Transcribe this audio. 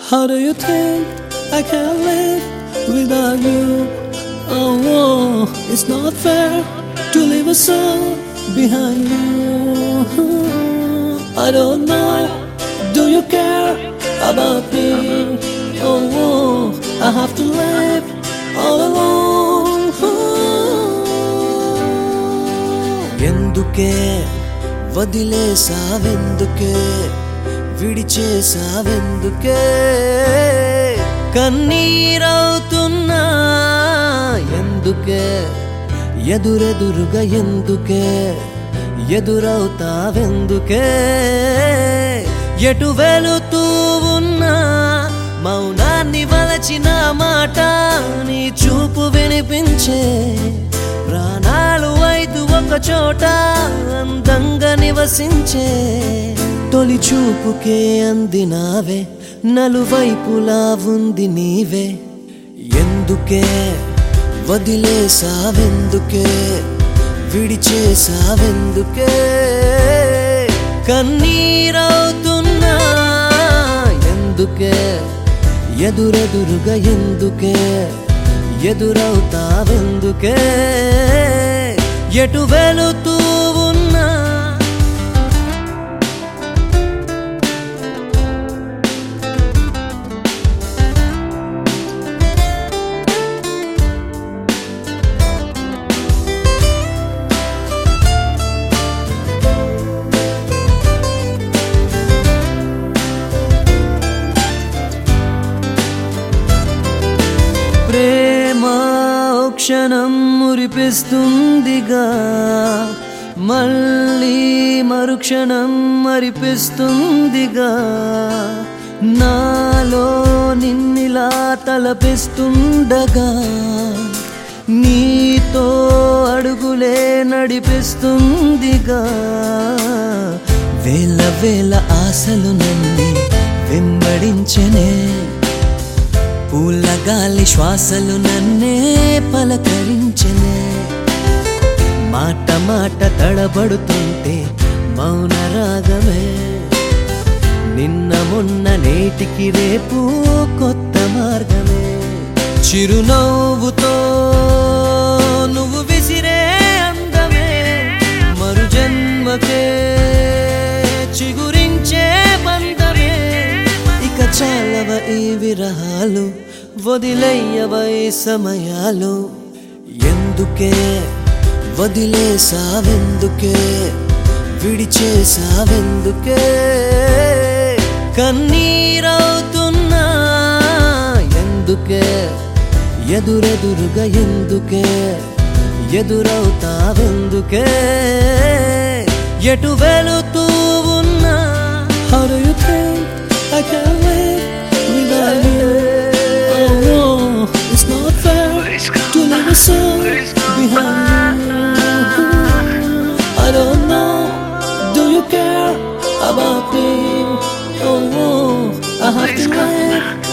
How do you think I can live without you? Oh, oh, it's not fair to leave a soul behind you. I don't know. Do you care about me? Oh, oh I have to live all alone. ఎందుకే వదిలేసావెందుకే విడిచేసావెందుకే కన్నీరవుతున్నా ఎందుకే ఎదురెదురుగా ఎందుకే ఎదురవుతావెందుకే ఎటు వెళుతూ ఉన్నా మౌనాన్ని వలచిన మాట నీ చూపు వినిపించే ప్రాణాలు ఐదు ఒక చోట అందంగా నివసించే తొలి చూపుకే అందినావే నలువైపులా ఉంది నీవే ఎందుకే వదిలేసావెందుకే విడిచేసావెందుకే కన్నీరవుతున్నా ఎందుకే ఎదురెదురుగా ఎందుకే ఎదురవుతావెందుకే ఎటు వెళుతూ ఉన్నా ప్రేమ ఓ క్షణం మురిపిస్తుందిగా మళ్ళీ మరుక్షణం మరిపిస్తుందిగా నాలో నిన్నిలా తలపిస్తుండగా నీతో అడుగులే నడిపిస్తుందిగా వేల వేల ఆశలు నన్ను వెంబడించనే పూల గాలి శ్వాసలు నన్నే పలకరించనే మాట మాట తడబడుతుంటే మౌన రాగమే నిన్న మొన్న నేటికి రేపు కొత్త మార్గమే చిరునవ్వుతో నువ్వు విసిరే అందమే మరు జన్మకే చిగురించే బంధమే ఇక చాలవ ఈ విరహాలు వదిలేయవ ఈ సమయాలు ఎందుకే వదిలేసావెందుకే విడిచేసావెందుకే కన్నీరవుతున్నా ఎందుకే ఎదురెదురుగా ఎందుకే ఎదురవుతావెందుకే ఎటు వెళుతూ ఉన్నా How do you think I can live without you? Oh, oh, it's not fair to leave a soul behind you. I don't know. Do you care about me? Oh, oh I have to live